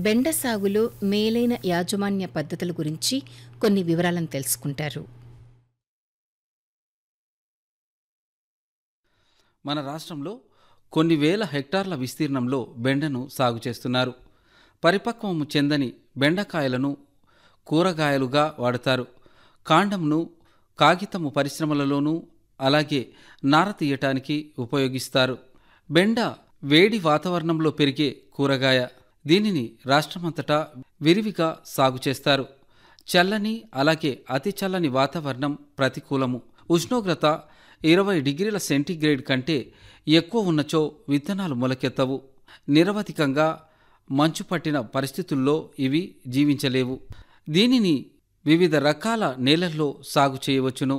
బెండ సాగులో మేలైన యాజమాన్య పద్ధతుల గురించి కొన్ని వివరాలను తెలుసుకుంటారు మన రాష్ట్రంలో కొన్ని వేల హెక్టార్ల విస్తీర్ణంలో బెండను సాగు చేస్తున్నారు పరిపక్వము చెందని బెండకాయలను కూరగాయలుగా వాడతారు కాండంను కాగితము పరిశ్రమలలోనూ అలాగే నార తీయటానికి ఉపయోగిస్తారు బెండ వేడి వాతావరణంలో పెరిగే కూరగాయ దీనిని రాష్ట్రమంతటా విరివిగా సాగు చేస్తారు చల్లని అలాగే అతి చల్లని వాతావరణం ప్రతికూలము ఉష్ణోగ్రత ఇరవై డిగ్రీల సెంటీగ్రేడ్ కంటే ఎక్కువ ఉన్నచో విత్తనాలు మొలకెత్తవు నిరవధికంగా మంచు పట్టిన పరిస్థితుల్లో ఇవి జీవించలేవు దీనిని వివిధ రకాల నేలల్లో సాగు చేయవచ్చును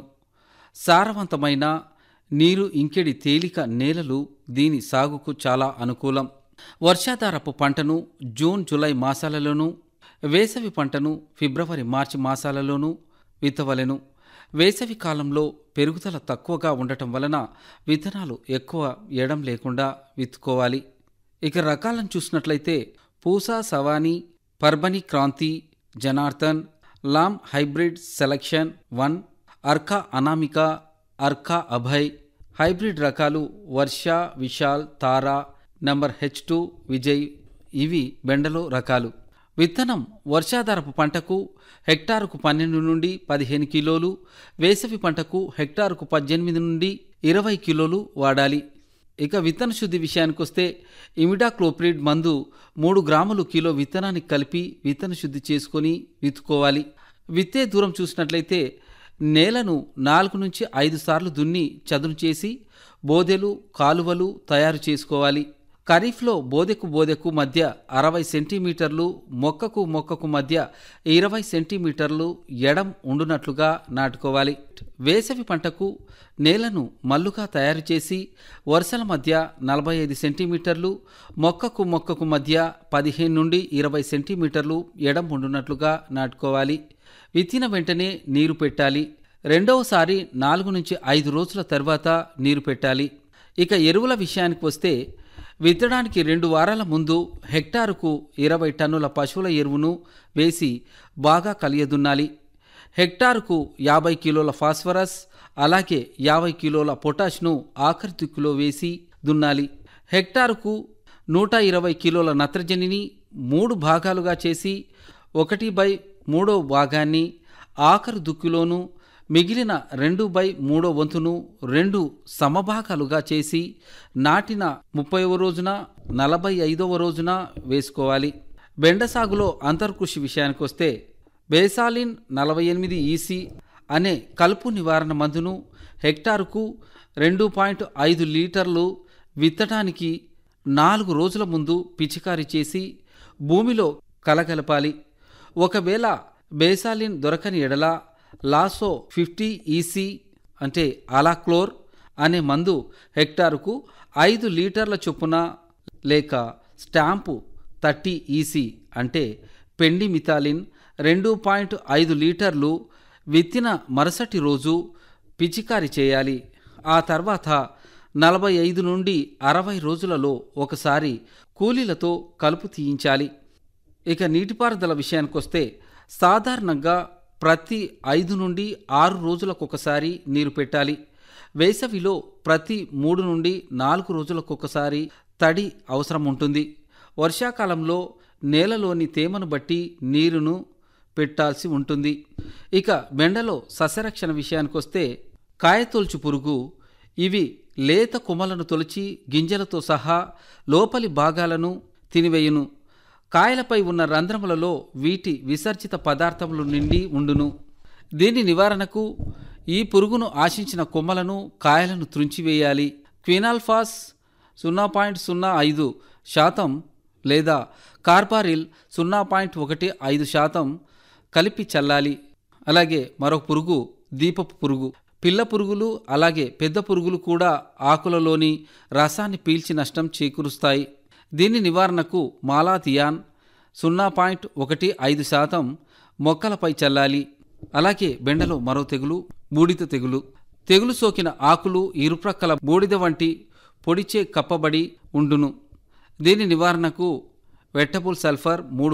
సారవంతమైన నీరు ఇంకెడి తేలిక నేలలు దీని సాగుకు చాలా అనుకూలం వర్షాధారపు పంటను జూన్ జూలై మాసాలలోనూ వేసవి పంటను ఫిబ్రవరి మార్చి మాసాలలోనూ విత్తవలెను వేసవి కాలంలో పెరుగుదల తక్కువగా ఉండటం వలన విత్తనాలు ఎక్కువ ఎడం లేకుండా విత్తుకోవాలి ఇక రకాలను చూసినట్లయితే Pusa Sawani Parbhani Kranti Janardhan Lam hybrid selection one Arka Anamika Arka Abhay hybrid రకాలు Varsha Vishal Tara number H two Vijay ఇవి బెండలో రకాలు విత్తనం వర్షాధారపు పంటకు హెక్టారుకు పన్నెండు నుండి పదిహేను కిలోలు వేసవి పంటకు హెక్టారుకు పద్దెనిమిది నుండి ఇరవై కిలోలు వాడాలి ఇక విత్తన శుద్ధి విషయానికొస్తే ఇమిడాక్లోప్రిడ్ మందు మూడు గ్రాములు కిలో విత్తనానికి కలిపి విత్తన శుద్ధి చేసుకొని విత్తుకోవాలి విత్తే దూరం చూసినట్లయితే నేలను నాలుగు నుంచి ఐదు సార్లు దున్ని చదును చేసి బోదెలు కాలువలు తయారు చేసుకోవాలి ఖరీఫ్లో బోదెకు బోదెకు మధ్య అరవై సెంటీమీటర్లు మొక్కకు మొక్కకు మధ్య ఇరవై సెంటీమీటర్లు ఎడం ఉండునట్లుగా నాటుకోవాలి వేసవి పంటకు నేలను మల్లుగా తయారు చేసి వరుసల మధ్య నలభై ఐదు సెంటీమీటర్లు మొక్కకు మొక్కకు మధ్య పదిహేను నుండి ఇరవై సెంటీమీటర్లు ఎడం ఉండునట్లుగా నాటుకోవాలి విత్తిన వెంటనే నీరు పెట్టాలి రెండవసారి నాలుగు నుంచి ఐదు రోజుల తర్వాత నీరు పెట్టాలి ఇక ఎరువుల విషయానికి వస్తే విత్తడానికి రెండు వారాల ముందు హెక్టారుకు ఇరవై టన్నుల పశువుల ఎరువును వేసి బాగా కలియదున్నాలి హెక్టారుకు యాభై కిలోల ఫాస్ఫరస్ అలాగే యాభై కిలోల పొటాష్ను ఆఖరి దిక్కులో వేసి దున్నాలి హెక్టారుకు నూట ఇరవై కిలోల నత్రజనిని మూడు భాగాలుగా చేసి ఒకటి బై మూడో భాగాన్ని ఆఖరు దుక్కులోనూ మిగిలిన రెండు బై మూడో వంతును రెండు సమభాగాలుగా చేసి నాటిన ముప్పైవ రోజున నలభై ఐదవ రోజున వేసుకోవాలి బెండ సాగులో అంతర్కృషి విషయానికి వస్తే బేసాలిన్ నలభై ఎనిమిది ఈసీ అనే కలుపు నివారణ మందును హెక్టారుకు రెండు పాయింట్ ఐదు లీటర్లు విత్తడానికి నాలుగు రోజుల ముందు పిచికారీ చేసి భూమిలో కలగలపాలి ఒకవేళ బేసాలిన్ దొరకని ఎడల లాసో ఫిఫ్టీ ఈసీ అంటే అలాక్లోర్ అనే మందు హెక్టారుకు ఐదు లీటర్ల చొప్పున లేక స్టాంపు థర్టీ ఈసీ అంటే పెండి మిథాలిన్ రెండు పాయింట్ ఐదు లీటర్లు విత్తిన మరుసటి రోజు పిచికారి చేయాలి ఆ తర్వాత నలభై ఐదు నుండి అరవై రోజులలో ఒకసారి కూలీలతో కలుపు తీయించాలి ఇక నీటిపారుదల విషయానికొస్తే సాధారణంగా ప్రతి ఐదు నుండి ఆరు రోజులకు ఒకసారి నీరు పెట్టాలి వేసవిలో ప్రతి మూడు నుండి నాలుగు రోజులకు ఒకసారి తడి అవసరం ఉంటుంది వర్షాకాలంలో నేలలోని తేమను బట్టి నీరును పెట్టాల్సి ఉంటుంది ఇక బెండలో సస్యరక్షణ విషయానికొస్తే కాయతొలుచు పురుగు ఇవి లేత కొమ్మలను తొలిచి గింజలతో సహా లోపలి భాగాలను తినివేయును కాయలపై ఉన్న రంధ్రములలో వీటి విసర్జిత పదార్థములు నిండి ఉండును దీని నివారణకు ఈ పురుగును ఆశించిన కొమ్మలను కాయలను త్రుంచివేయాలి క్వినాల్ఫాస్ సున్నా పాయింట్ సున్నా ఐదు శాతం లేదా కార్బారిల్ సున్నా పాయింట్ ఒకటి ఐదు శాతం కలిపి చల్లాలి అలాగే మరొక పురుగు దీపపు పురుగు పిల్ల పురుగులు అలాగే పెద్ద పురుగులు కూడా ఆకులలోని రసాన్ని పీల్చి నష్టం చేకూరుస్తాయి దీని నివారణకు మాలాథియాన్ సున్నా పాయింట్ ఒకటి ఐదు శాతం మొక్కలపై చల్లాలి అలాగే బెండలో మరో తెగులు బూడిద తెగులు తెగులు సోకిన ఆకులు ఇరుప్రక్కల బూడిద వంటి పొడిచే కప్పబడి ఉండును దీని నివారణకు వెట్టబుల్ సల్ఫర్ మూడు